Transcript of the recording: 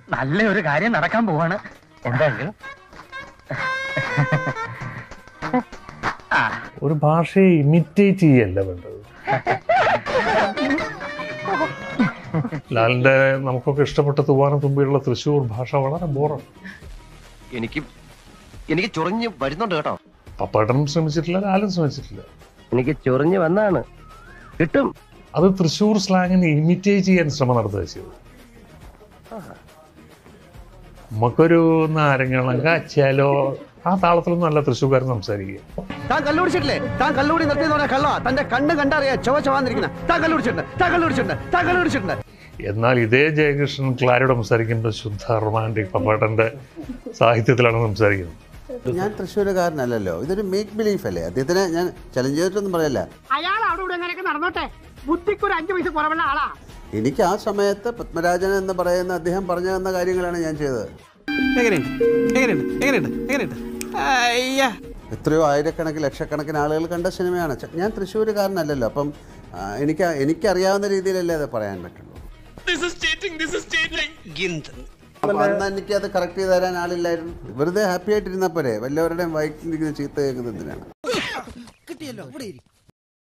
നല്ല ഒരു കാര്യം നടക്കാൻ പോവാണ് എന്തായാലും ആ ഒരു ഭാഷയെ ഇമിറ്റേറ്റ് ചെയ്യല്ല വേണ്ടത് ലാലിന്റെ നമുക്കൊക്കെ ഇഷ്ടപ്പെട്ട തൂവാനം തുമ്പിയുള്ള തൃശ്ശൂർ ഭാഷ വളരെ ബോറാണ് എനിക്ക് എനിക്ക് ചൊറിഞ്ഞ് വരുന്നുണ്ട് കേട്ടോ പപ്പേട്ടനും ശ്രമിച്ചിട്ടില്ല ലാലും ശ്രമിച്ചിട്ടില്ല എനിക്ക് ചൊറിഞ്ഞ് വന്നാണ് കിട്ടും അത് തൃശ്ശൂർ സ്ലാങ്ങിനെ ഇമിറ്റേറ്റ് ചെയ്യാൻ ശ്രമം നടത്തുക ചെയ്തത് നമുക്കൊരു നാരങ്ങളം കാച്ചാലോ ആ താളത്തിലൊന്നും അല്ല തൃശ്ശൂർക്കാരൻ സംസാരിക്കുക താൻ കല്ലുപിടിച്ചിട്ടില്ലേ താൻ കല്ലുപിടി നിർത്തിയെന്ന് പറഞ്ഞാൽ കള്ള തന്റെ കണ്ണ് കണ്ടറിയാ ചുവ ചുവാന്നിരിക്കുന്ന താൻ കല്ലുപിടിച്ചിട്ടുണ്ട് താൻ കല്ലുപിടിച്ചിട്ടുണ്ട് താൻ കല്ലുപിടിച്ചിട്ടുണ്ട് എന്നാൽ ഇതേ ജയകൃഷ്ണൻ ക്ലാരിയോട് സംസാരിക്കുമ്പോൾ ശുദ്ധ റൊമാൻറ്റിക് പപ്പേട്ടന്റെ സാഹിത്യത്തിലാണ് സംസാരിക്കുന്നത് ഞാൻ തൃശ്ശൂരുകാരനല്ലല്ലോ ഇതൊരു മേക്ക് ബിലീഫ് അല്ലേ അദ്ദേഹത്തിന് ഞാൻ ചലഞ്ച് ചെയ്തിട്ടൊന്നും പറയല്ല അയാൾ അവിടെ ഇവിടെ എങ്ങനെയൊക്കെ നടന്നോട്ടെ ബുദ്ധിക്ക് ഒരു അഞ്ചു പൈസ കുറവുള്ള ആളാ എനിക്ക് ആ സമയത്ത് പത്മരാജൻ എന്ന് പറയുന്ന അദ്ദേഹം പറഞ്ഞു തന്ന കാര്യങ്ങളാണ് ഞാൻ ചെയ്തത് എങ്ങനെയുണ്ട് എങ്ങനെയുണ്ട് എങ്ങനെയുണ്ട് എങ്ങനെയുണ്ട് അയ്യാ എത്രയോ ആയിരക്കണക്കിന് ലക്ഷക്കണക്കിന് ആളുകൾ കണ്ട സിനിമയാണ് ച- ഞാൻ തൃശ്ശൂരുകാരനല്ലല്ലോ അപ്പം ആ, എനിക്ക് എനിക്കറിയാവുന്ന രീതിയിലല്ലേ അത് പറയാൻ പറ്റുള്ളൂ അപ്പൊ അന്ന് എനിക്ക് അത് കറക്റ്റ് ചെയ്ത് തരാൻ ആളില്ലായിരുന്നു വെറുതെ ഹാപ്പി ആയിട്ടിരുന്നാൽ പോരെ വല്ലവരുടെയും വയറ്റിലിരിക്കുന്ന ചീത്ത കേൾക്കുന്നത് എന്തിനാണ്